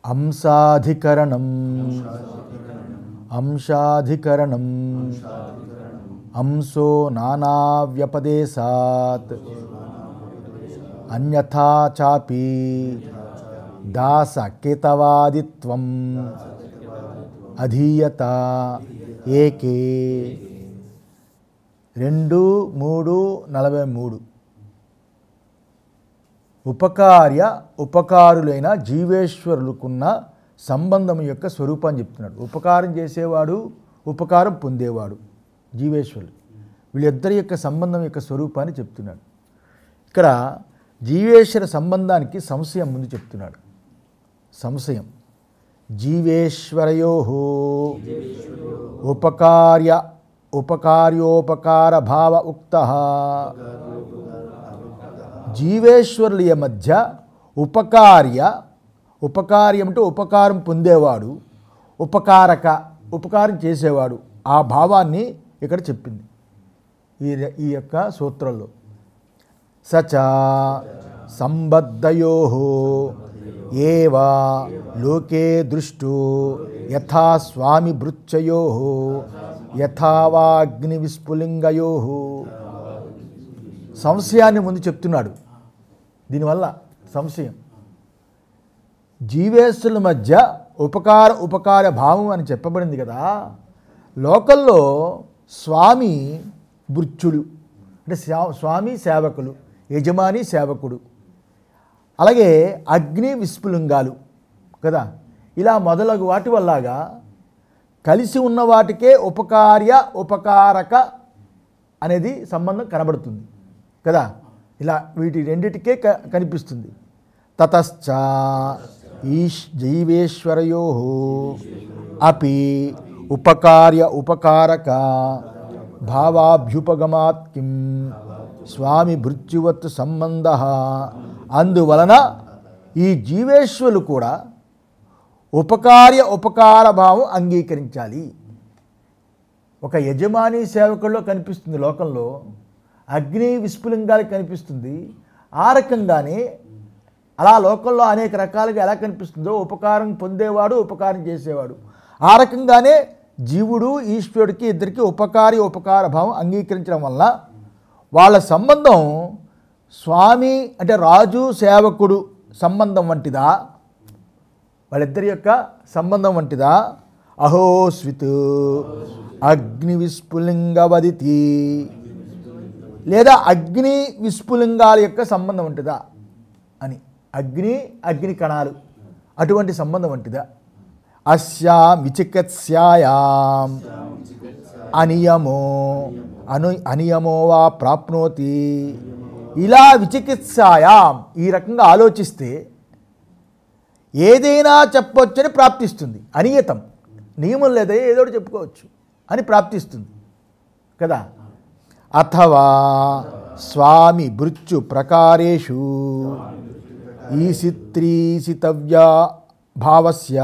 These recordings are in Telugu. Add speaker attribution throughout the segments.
Speaker 1: అంశాధికరణం అంశాధికరణం అంశో నానావ్యపదేశాత్ అన్యథా చాపి దాసకేతవాదిత్వం అధీయత ఏకే రెండు మూడు నలభై మూడు ఉపకార్య ఉపకారులైన జీవేశ్వరులకున్న సంబంధం యొక్క స్వరూపాన్ని చెప్తున్నాడు ఉపకారం చేసేవాడు ఉపకారం పొందేవాడు జీవేశ్వరులు వీళ్ళిద్దరి యొక్క సంబంధం యొక్క స్వరూపాన్ని చెప్తున్నాడు ఇక్కడ జీవేశ్వర సంబంధానికి సంశయం ముందు చెప్తున్నాడు సంశయం జీవేశ్వరయో ఉపకార్య ఉపకార్యోపకార భావ ఉక్త జీవేశ్వరుల మధ్య ఉపకార్య ఉపకార్యం అంటే ఉపకారం పొందేవాడు ఉపకారక ఉపకారం చేసేవాడు ఆ భావాన్ని ఇక్కడ చెప్పింది ఈ ఈ యొక్క సూత్రంలో సచ సంబద్ధయో ఏవా లోకే దృష్టో యథా స్వామి భృత్యయో యథావాగ్ని విస్ఫులింగయో సంశయాన్ని ముందు చెప్తున్నాడు దీనివల్ల సంశయం జీవేశ్వరుల మధ్య ఉపకార ఉపకార భావం అని చెప్పబడింది కదా లోకల్లో స్వామి భృత్యుడు అంటే శా- స్వామి సేవకులు యజమాని సేవకుడు అలాగే అగ్ని విస్ఫులింగాలు కదా ఇలా మొదలగు వాటి వల్లగా కలిసి ఉన్న వాటికే ఉపకార్య ఉపకారక అనేది సంబంధం కనబడుతుంది కదా ఇలా వీటి రెండిటికే క- కనిపిస్తుంది తతశ్చ ఈశ్ జైవేశ్వరయో అపి ఉపకార్య ఉపకారక భావాభ్యుపగమాత్ కిం స్వామి భృత్యువత్ సంబంధ అందువలన ఈ జీవేశ్వరులు కూడా ఉపకార్య ఉపకార భావం అంగీకరించాలి ఒక యజమాని సేవకుల్లో కనిపిస్తుంది లోకంలో అగ్ని విస్ఫులింగాలు కనిపిస్తుంది ఆ రకంగానే అలా లోకంలో అనేక రకాలుగా ఎలా కనిపిస్తుందో ఉపకారం పొందేవాడు ఉపకారం చేసేవాడు ఆ రకంగానే జీవుడు ఈశ్వరుడికి ఇద్దరికి ఉపకారి ఉపకార భావం అంగీకరించడం వల్ల వాళ్ళ సంబంధం స్వామి అంటే రాజు సేవకుడు సంబంధం వంటిదా వాళ్ళిద్దరి యొక్క సంబంధం వంటిదా అహోస్విత్ అగ్ని విస్ఫులింగవదితి లేదా అగ్ని విస్ఫులింగాల యొక్క సంబంధం వంటిదా అని అగ్ని అగ్ని కణాలు అటువంటి సంబంధం వంటిదా అస్యాం విచికిత్సాయాం అనియమో అను అనియమో వా ప్రాప్నోతి ఇలా విచికిత్సాయాం ఈ రకంగా ఆలోచిస్తే ఏదైనా చెప్పొచ్చని ప్రాప్తిస్తుంది అనియతం నియమం లేదా ఏదో ఒకటి చెప్పుకోవచ్చు అని ప్రాప్తిస్తుంది కదా అథవా స్వామి భృత్యు ప్రకారేషు ఈసిత్రీసితవ్య భావస్య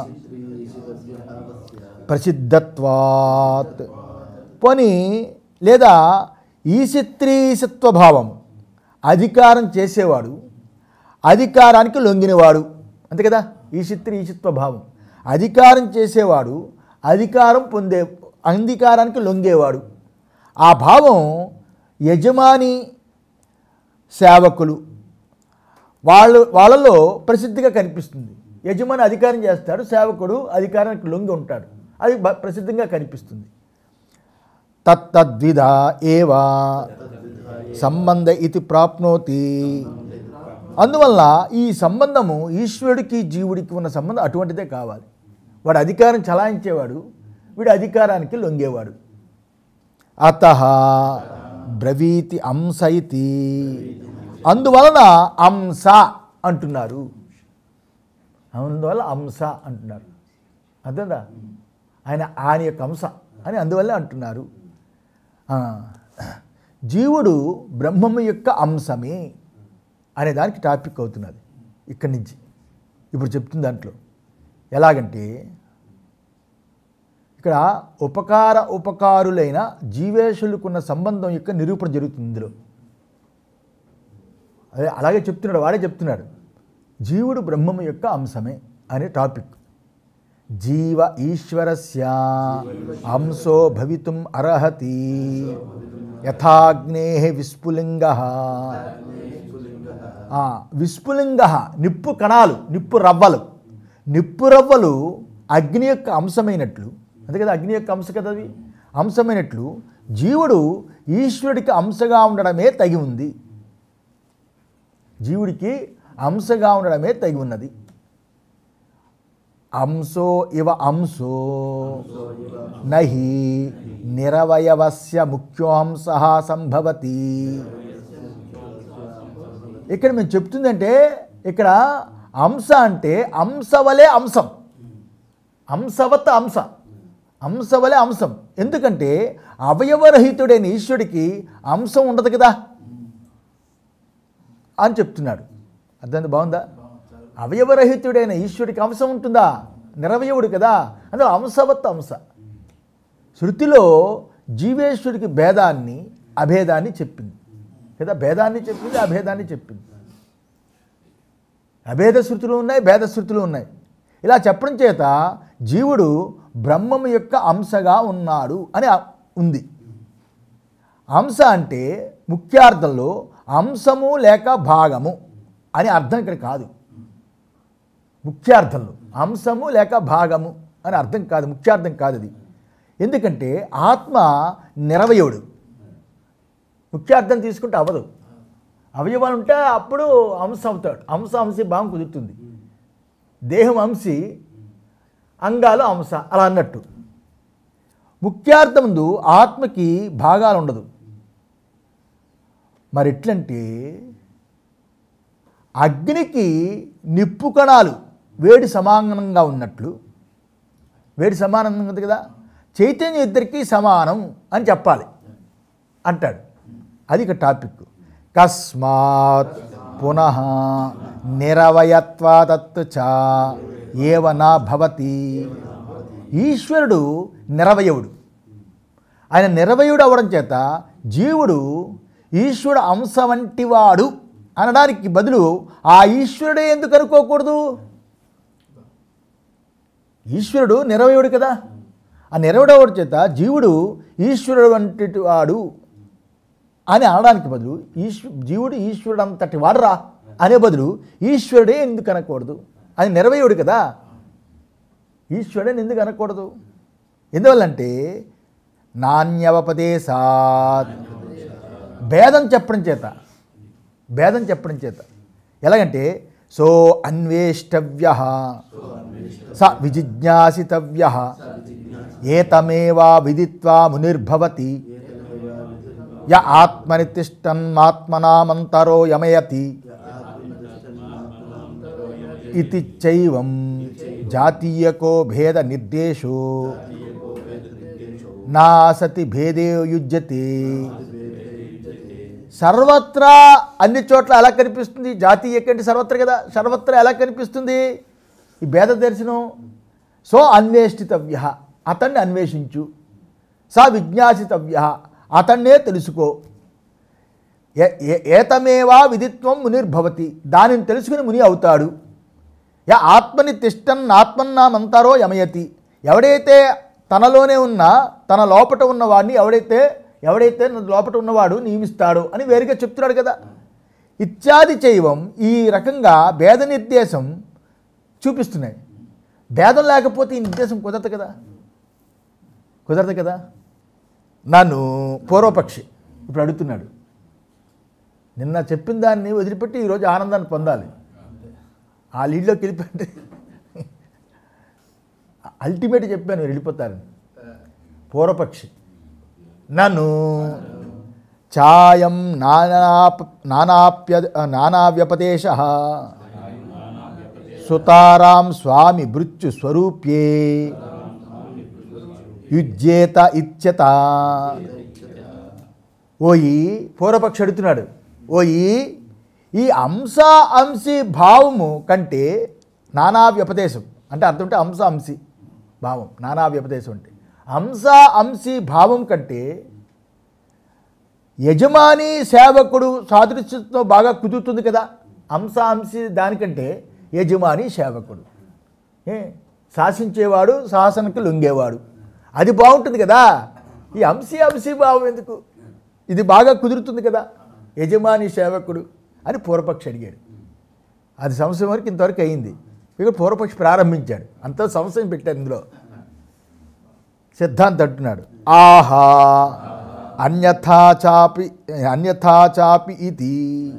Speaker 1: ప్రసిద్ధత్వాత్ పోని లేదా ఈసిత్రీసత్వ భావం అధికారం చేసేవాడు అధికారానికి లొంగినవాడు అంతే కదా ఈశిత్రి ఈశిత్వ భావం అధికారం చేసేవాడు అధికారం పొందే అంగీకారానికి లొంగేవాడు ఆ భావం యజమాని సేవకులు వాళ్ళు వాళ్ళలో ప్రసిద్ధిగా కనిపిస్తుంది యజమాని అధికారం చేస్తాడు సేవకుడు అధికారానికి లొంగి ఉంటాడు అది బ- ప్రసిద్ధంగా కనిపిస్తుంది తత్తద్విధ ఏవా సంబంధ ఇది ప్రాప్నోతి అందువల్ల ఈ సంబంధము ఈశ్వరుడికి జీవుడికి ఉన్న సంబంధం అటువంటిదే కావాలి వాడు అధికారం చలాయించేవాడు వీడు అధికారానికి లొంగేవాడు అత బ్రవీతి అంశ ఇతి అందువలన అంశ అంటున్నారు అందువల్ల అంశ అంటున్నారు అర్థందా ఆయన ఆయన యొక్క అంశ అని అందువల్ల అంటున్నారు ఆ, జీవుడు బ్రహ్మము యొక్క అంశమే అనే దానికి టాపిక్ అవుతున్నది ఇక్కడి నుంచి ఇప్పుడు చెప్తుంది దాంట్లో ఎలాగంటే ఇక్కడ ఉపకార ఉపకారులైన జీవేశులకున్న సంబంధం యొక్క నిరూపణ జరుగుతుంది ఇందులో అదే అలాగే చెప్తున్నాడు వాడే చెప్తున్నాడు జీవుడు బ్రహ్మము యొక్క అంశమే అనే టాపిక్ జీవ ఈశ్వరస్య అంశో భవితుం అర్హతి యథాగ్నే విస్ఫులింగ ఆ, విస్ఫులింగ నిప్పు కణాలు నిప్పు రవ్వలు నిప్పు రవ్వలు అగ్ని యొక్క అంశమైనట్లు అంతే కదా అగ్ని యొక్క అంశ కదా అవి అంశమైనట్లు జీవుడు ఈశ్వరుడికి అంశగా ఉండడమే తగి ఉంది జీవుడికి అంశగా ఉండడమే తగి ఉన్నది అంశో ఇవ అంశో నహి నిరవయవస్య ముఖ్యోంశ సంభవతి ఇక్కడ మేము చెప్తుందంటే ఇక్కడ అంశ అంటే అంశవలే అంశం అంశవత్ అంశ అంశవలే అంశం ఎందుకంటే అవయవరహితుడైన ఈశ్వరుడికి అంశం ఉండదు కదా అని చెప్తున్నాడు అర్థం బాగుందా అవయవరహితుడైన ఈశ్వరుడికి అంశం ఉంటుందా నిరవయవుడు కదా అందులో అంశవత్ అంశ శృతిలో జీవేశ్వరుడికి భేదాన్ని అభేదాన్ని చెప్పింది కదా భేదాన్ని చెప్పింది అభేదాన్ని చెప్పింది అభేద శృతులు ఉన్నాయి భేద శృతులు ఉన్నాయి ఇలా చెప్పడం చేత జీవుడు బ్రహ్మము యొక్క అంశగా ఉన్నాడు అని ఆ- ఉంది అంశ అంటే ముఖ్యార్థంలో అంశము లేక భాగము అని అర్థం ఇక్కడ కాదు ముఖ్యార్థంలో అంశము లేక భాగము అని అర్థం కాదు ముఖ్యార్థం కాదు అది ఎందుకంటే ఆత్మ నిరవయవుడు ముఖ్యార్థం తీసుకుంటే అవ్వదు అవయవాలు ఉంటే అప్పుడు అంశ అవుతాడు అంశ అంశి భావం కుదురుతుంది దేహం అంశి అంగాలు అంశ అలా అన్నట్టు ముఖ్యార్థం ముందు ఆత్మకి భాగాలు ఉండదు మరి ఎట్లంటే అగ్నికి నిప్పు కణాలు వేడి సమానంగా ఉన్నట్లు వేడి సమానంగా ఉంది కదా చైతన్యం ఇద్దరికీ సమానం అని చెప్పాలి అంటాడు అది ఇక టాపిక్ కస్మాత్ పునః నిరవయత్వాదత్తు చ ఏవనా భవతి ఈశ్వరుడు నిరవయవుడు ఆయన నిరవయుడు అవడం చేత జీవుడు ఈశ్వరుడు అంశ వంటివాడు అనడానికి బదులు ఆ ఈశ్వరుడే ఎందుకు అనుకోకూడదు ఈశ్వరుడు నిరవయుడు కదా ఆ నిరవడవుడి చేత జీవుడు ఈశ్వరుడు వంటి వాడు అని అనడానికి బదులు ఈశ్వ జీవుడు ఈశ్వరుడు అంతటి వాడురా అనే బదులు ఈశ్వరుడే ఎందుకు అనకూడదు అది నిరవయుడు కదా ఈశ్వరుడని ఎందుకు అనకూడదు ఎందువల్లంటే నాణ్యవపదేశాత్ భేదం చెప్పడం చేత భేదం చెప్పడం చేత ఎలాగంటే సో అన్వేష్టవ్య స విజిజ్ఞాసితవ్య ఏతమేవా విదిత్వా మునిర్భవతి య ఆత్మని తిష్టన్మాత్మనామంతరో యమయతి ఇది చైవం జాతీయకో భేద నిర్దేశో నాసతి భేదే యుజ్యతే సర్వత్రా అన్ని చోట్ల ఎలా కనిపిస్తుంది జాతీయ కంటే సర్వత్ర కదా సర్వత్రా ఎలా కనిపిస్తుంది ఈ భేద దర్శనం సో అన్వేషితవ్య అతన్ని అన్వేషించు సా విజ్ఞాసితవ్య అతన్నే తెలుసుకో ఏ- ఏ- ఏతమేవా విదిత్వం మునిర్భవతి దానిని తెలుసుకుని ముని అవుతాడు యా ఆత్మని తిష్టన్ ఆత్మన్నామంతారో యమయతి ఎవడైతే తనలోనే ఉన్న తన లోపట ఉన్నవాడిని ఎవడైతే ఎవడైతే నా లోపట ఉన్నవాడు నియమిస్తాడో అని వేరుగా చెప్తున్నాడు కదా ఇత్యాది చైవం ఈ రకంగా భేద నిర్దేశం చూపిస్తున్నాయి భేదం లేకపోతే ఈ నిర్దేశం కుదరదు కదా కుదరదు కదా నన్ను పూర్వపక్షి ఇప్పుడు అడుగుతున్నాడు నిన్న చెప్పిన దాన్ని వదిలిపెట్టి ఈరోజు ఆనందాన్ని పొందాలి ఆ లీడ్లోకి వెళ్ళిపోతే అల్టిమేట్ చెప్పాను మీరు వెళ్ళిపోతారని పూర్వపక్షి నన్ను ఛాయం నానాప నానాప్య నానావ్యపదేశ సుతారాం స్వామి భృత్యు స్వరూప్యే యుజ్యేత ఇచ్యత ఓయి పూర్వపక్షి అడుగుతున్నాడు ఓయి ఈ అంశ అంశి భావము కంటే నానా వ్యపదేశం అంటే అర్థం అంటే అంశ అంశి భావం నానా వ్యపదేశం అంటే అంశ అంశి భావం కంటే యజమాని సేవకుడు సాదృశ్యంతో బాగా కుదురుతుంది కదా అంశ అంశి దానికంటే యజమాని సేవకుడు ఏ శాసించేవాడు శాసనకు లొంగేవాడు అది బాగుంటుంది కదా ఈ అంశీ అంశీ భావం ఎందుకు ఇది బాగా కుదురుతుంది కదా యజమాని సేవకుడు అని పూర్వపక్షి అడిగాడు అది సంశయం వరకు ఇంతవరకు అయింది ఇక పూర్వపక్షి ప్రారంభించాడు అంత సంశయం పెట్టారు ఇందులో సిద్ధాంత అంటున్నాడు ఆహా అన్యథా చాపి అన్యథా చాపి ఇది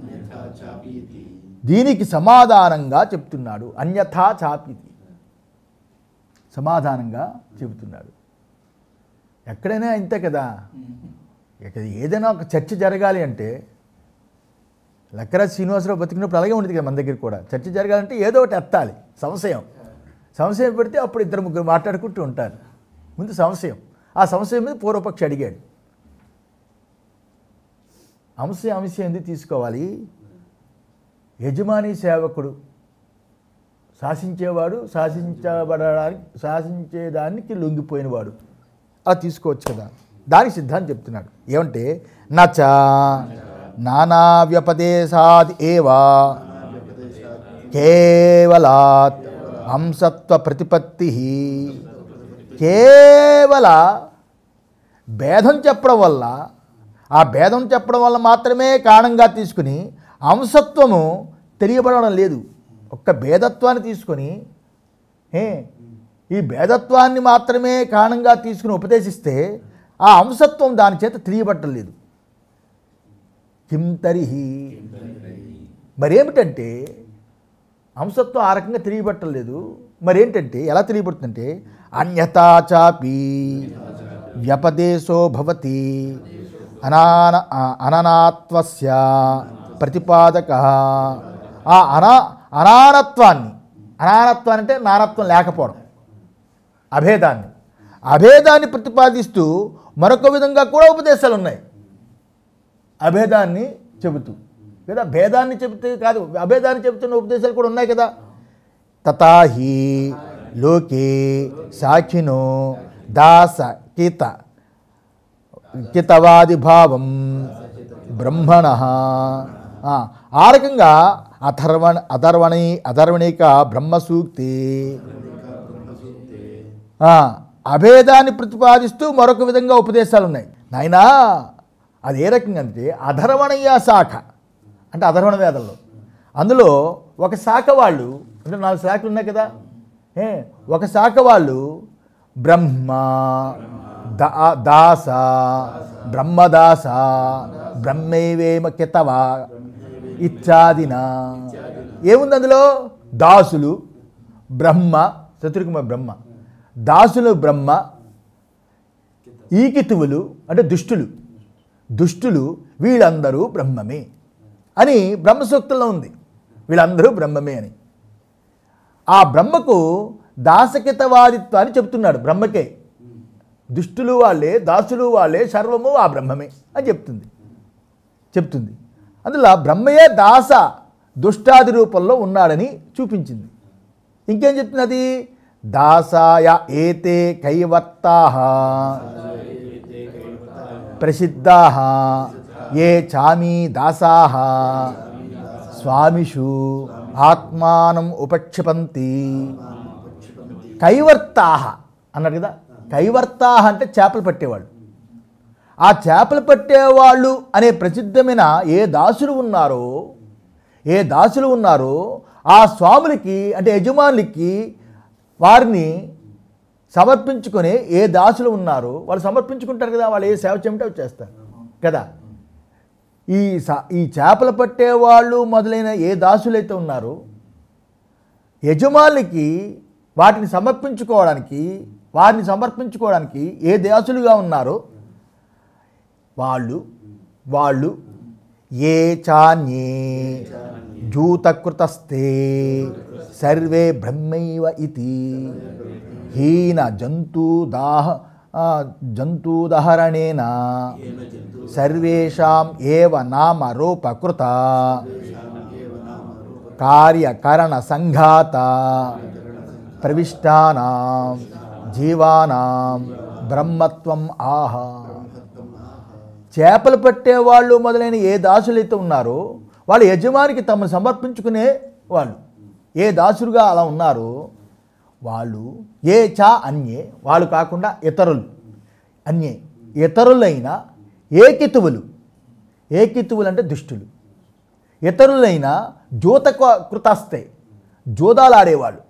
Speaker 1: దీనికి సమాధానంగా చెప్తున్నాడు అన్యథా చాపి ఇది సమాధానంగా చెబుతున్నాడు ఎక్కడైనా ఇంతే కదా ఇక ఏదైనా ఒక చర్చ జరగాలి అంటే లక్కరాజ్ శ్రీనివాసరావు బతికినప్పుడు అలాగే ఉండేది కదా మన దగ్గర కూడా చర్చ జరగాలంటే ఏదో ఒకటి ఎత్తాలి సంశయం సంశయం పెడితే అప్పుడు ఇద్దరు ముగ్గురు మాట్లాడుకుంటూ ఉంటారు ముందు సంశయం ఆ సంశయం మీద పూర్వపక్షి అడిగాడు అంశం అంశం ఎందుకు తీసుకోవాలి యజమాని సేవకుడు శాసించేవాడు శాసించబడడానికి శాసించేదానికి లొంగిపోయినవాడు అలా తీసుకోవచ్చు కదా దానికి సిద్ధాంతం చెప్తున్నాడు ఏమంటే నచ నానా వ్యపదేశాద్ ఏవా కేవలాత్ హంసత్వ ప్రతిపత్తి కేవల భేదం చెప్పడం వల్ల ఆ భేదం చెప్పడం వల్ల మాత్రమే కారణంగా తీసుకుని అంశత్వము తెలియబడడం లేదు ఒక్క భేదత్వాన్ని తీసుకొని ఏ ఈ భేదత్వాన్ని మాత్రమే కారణంగా తీసుకుని ఉపదేశిస్తే ఆ అంశత్వం దాని చేత తెలియబట్టం లేదు కిం తరిహి మరేమిటంటే అంశత్వం ఆ రకంగా తెలియబట్టం లేదు మరేంటంటే ఎలా తెలియబడుతుందంటే అన్యతాచాపి వ్యపదేశో భవతి అనాన అననాత్వస్య ప్రతిపాదక ఆ అనా అనానత్వాన్ని అనానత్వాన్ని అంటే నానత్వం లేకపోవడం అభేదాన్ని అభేదాన్ని ప్రతిపాదిస్తూ మరొక విధంగా కూడా ఉపదేశాలు ఉన్నాయి అభేదాన్ని చెబుతూ లేదా భేదాన్ని చెబితే కాదు అభేదాన్ని చెబుతున్న ఉపదేశాలు కూడా ఉన్నాయి కదా తథాహి లోకే సాక్షినో దాస కీత కితవాది భావం బ్రహ్మణ ఆ, ఆ రకంగా అథర్వణ అధర్వణి అధర్వణిక బ్రహ్మసూక్తి ఆ, అభేదాన్ని ప్రతిపాదిస్తూ మరొక విధంగా ఉపదేశాలు ఉన్నాయి నాయనా అది ఏ రకంగా అంటే అధర్వణీయ శాఖ అంటే అధర్వణ వేదంలో అందులో ఒక శాఖ వాళ్ళు అంటే నాలుగు శాఖలు ఉన్నాయి కదా ఏ ఒక శాఖ వాళ్ళు బ్రహ్మ దా దాస బ్రహ్మదాస బ్రహ్మైవేమ కితవా ఇత్యాదిన ఏముంది అందులో దాసులు బ్రహ్మ చతుర్కుమ బ్రహ్మ దాసులు బ్రహ్మ ఈకితువులు అంటే దుష్టులు దుష్టులు వీళ్ళందరూ బ్రహ్మమే అని బ్రహ్మసూక్తంలో ఉంది వీళ్ళందరూ బ్రహ్మమే అని ఆ బ్రహ్మకు దాసకితవాదిత్వాన్ని చెప్తున్నాడు బ్రహ్మకే దుష్టులు వాళ్ళే దాసులు వాళ్ళే సర్వము ఆ బ్రహ్మమే అని చెప్తుంది చెప్తుంది అందులో బ్రహ్మయే దాస దుష్టాది రూపంలో ఉన్నాడని చూపించింది ఇంకేం చెప్తున్నది దాసాయ ఏతే కైవర్తా ప్రసిద్ధా ఏ చామీ దాసా స్వామిషు ఆత్మానం ఉపక్షిపంతి కైవర్తాహ అన్నాడు కదా కైవర్తాహ అంటే చేపలు పట్టేవాళ్ళు ఆ చేపలు పట్టేవాళ్ళు అనే ప్రసిద్ధమైన ఏ దాసులు ఉన్నారో ఏ దాసులు ఉన్నారో ఆ స్వాములకి అంటే యజమానులకి వారిని సమర్పించుకొని ఏ దాసులు ఉన్నారో వాళ్ళు సమర్పించుకుంటారు కదా వాళ్ళు ఏ సేవ చేయమంటే అవి చేస్తారు కదా ఈ స- ఈ చేపలు పట్టేవాళ్ళు మొదలైన ఏ దాసులైతే ఉన్నారో యజమానులకి వాటిని సమర్పించుకోవడానికి వారిని సమర్పించుకోవడానికి ఏ దాసులుగా ఉన్నారో వాళ్ళు వాళ్ళు ఏ చాన్యే జూతకృతస్తే సర్వే బ్రహ్మైవ ఇది హీన జంతుదాహ ఆ, జంతుదహరణేన సర్వేషాం ఏవ నామ రూపకృత కార్యకరణ సంఘాత ప్రవిష్టానాం జీవానాం బ్రహ్మత్వం ఆహా చేపలు పట్టేవాళ్ళు మొదలైన ఏ దాసులైతే ఉన్నారో వాళ్ళు యజమానికి తమను సమర్పించుకునే వాళ్ళు ఏ దాసులుగా అలా ఉన్నారో వాళ్ళు ఏ చా అన్యే వాళ్ళు కాకుండా ఇతరులు అన్యే ఇతరులైన ఏకితువులు ఏకితువులు అంటే దుష్టులు ఇతరులైన జూతక కృతాస్తే జూదాలు ఆడేవాళ్ళు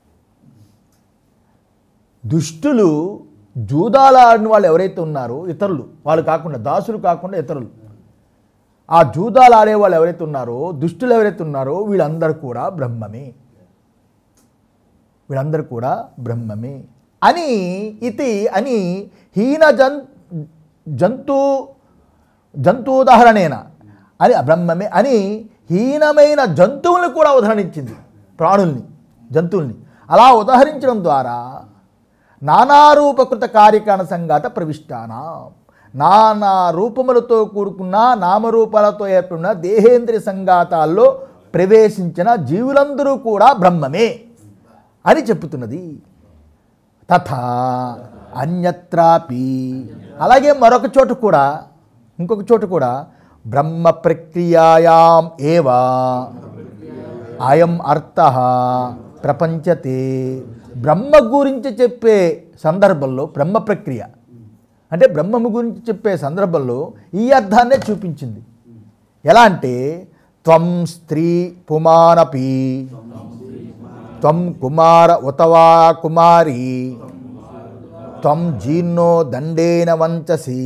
Speaker 1: దుష్టులు జూదాలు ఆడిన వాళ్ళు ఎవరైతే ఉన్నారో ఇతరులు వాళ్ళు కాకుండా దాసులు కాకుండా ఇతరులు ఆ జూదాలు ఆడేవాళ్ళు ఎవరైతే ఉన్నారో దుష్టులు ఎవరైతే ఉన్నారో వీళ్ళందరూ కూడా బ్రహ్మమే వీళ్ళందరూ కూడా బ్రహ్మమే అని ఇది అని హీన జన్ జంతు జంతువుదాహరణేన అని బ్రహ్మమే అని హీనమైన జంతువులను కూడా ఉదాహరణించింది ప్రాణుల్ని జంతువుల్ని అలా ఉదాహరించడం ద్వారా నానారూపకృత కార్యకారణ సంఘాత ప్రవిష్టాన నానా రూపములతో కూడుకున్న నామరూపాలతో ఏర్పడిన దేహేంద్రియ సంఘాతాల్లో ప్రవేశించిన జీవులందరూ కూడా బ్రహ్మమే అని చెప్పుతున్నది తథా అన్యత్రాపి అలాగే మరొక చోట కూడా ఇంకొక చోట కూడా బ్రహ్మ ప్రక్రియాయాం ఏవా అయం అర్థ ప్రపంచతే బ్రహ్మ గురించి చెప్పే సందర్భంలో బ్రహ్మ ప్రక్రియ అంటే బ్రహ్మము గురించి చెప్పే సందర్భంలో ఈ అర్థాన్నే చూపించింది ఎలా అంటే త్వం స్త్రీ పుమానపి త్వం కుమార ఉతవా కుమారి త్వం జీర్ణో దండేన వంచసి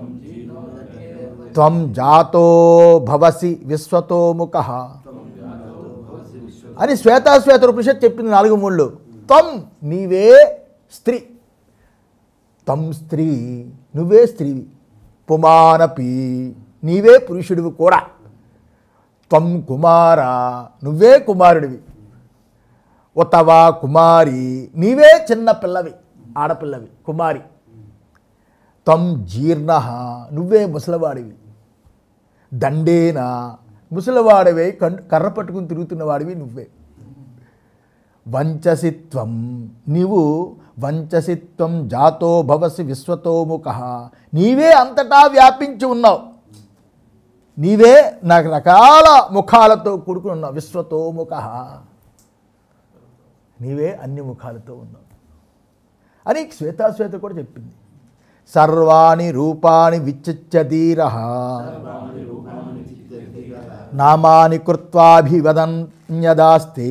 Speaker 1: త్వం జాతో భవసి విశ్వతోముఖ అని శ్వేతాశ్వేత ఉపనిషత్ చెప్పింది నాలుగు మూళ్ళు త్వం నీవే స్త్రీ తం స్త్రీ నువ్వే స్త్రీవి పుమానపి నీవే పురుషుడివి కూడా త్వం కుమార నువ్వే కుమారుడివి ఉతవా కుమారి నీవే చిన్న పిల్లవి ఆడపిల్లవి కుమారి త్వం జీర్ణ నువ్వే ముసలవాడివి దండేన ముసలివాడవే కన్ కర్ర పట్టుకుని తిరుగుతున్న వాడివి నువ్వే వంచసిత్వం నీవు వంచసిత్వం జాతో భవసి విశ్వతోముఖ నీవే అంతటా వ్యాపించి ఉన్నావు నీవే రకరకాల ముఖాలతో కూడుకుని ఉన్నావు విశ్వతోముఖ నీవే అన్ని ముఖాలతో ఉన్నావు అని శ్వేతాశ్వేత కూడా చెప్పింది సర్వాణి రూపాణి విచిత్యధీర నామాని కృత్వాభివదన్యదాస్తే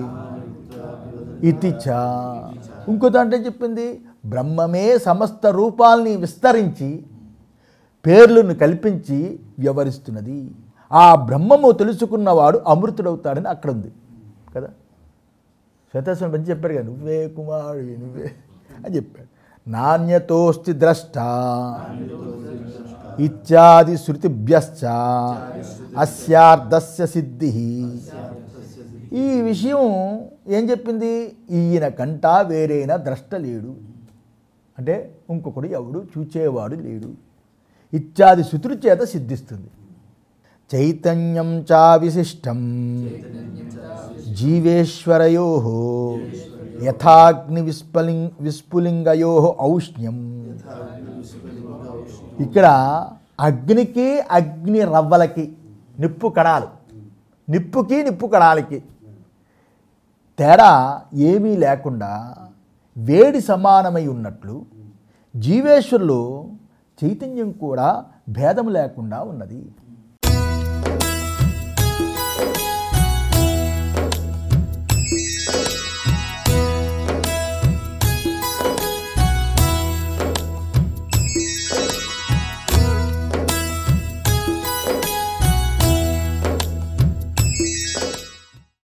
Speaker 1: ఇతి చ ఇంకో దాంట్లో చెప్పింది బ్రహ్మమే సమస్త రూపాల్ని విస్తరించి పేర్లను కల్పించి వ్యవహరిస్తున్నది ఆ బ్రహ్మము తెలుసుకున్నవాడు అమృతుడవుతాడని అక్కడ ఉంది కదా శ్వేతాశ్వరం మంచి చెప్పాడు కదా నువ్వే కుమారుడి నువ్వే అని చెప్పాడు నాణ్యతోస్తి ద్రష్ట ఇత్యాది శృతిభ్యశ్చ అస్యార్థస్య సిద్ధి ఈ విషయం ఏం చెప్పింది ఈయన కంట వేరైన ద్రష్ట లేడు అంటే ఇంకొకడు ఎవడు చూచేవాడు లేడు ఇత్యాది శృతుల చేత సిద్ధిస్తుంది చైతన్యం చా విశిష్టం జీవేశ్వరయో యథాగ్ని విస్ఫలింగ్ విస్ఫులింగయో ఔష్ణ్యం ఇక్కడ అగ్నికి అగ్ని రవ్వలకి నిప్పు కణాలు నిప్పుకి నిప్పు కణాలకి తేడా ఏమీ లేకుండా వేడి సమానమై ఉన్నట్లు జీవేశ్వరులో చైతన్యం కూడా భేదం లేకుండా ఉన్నది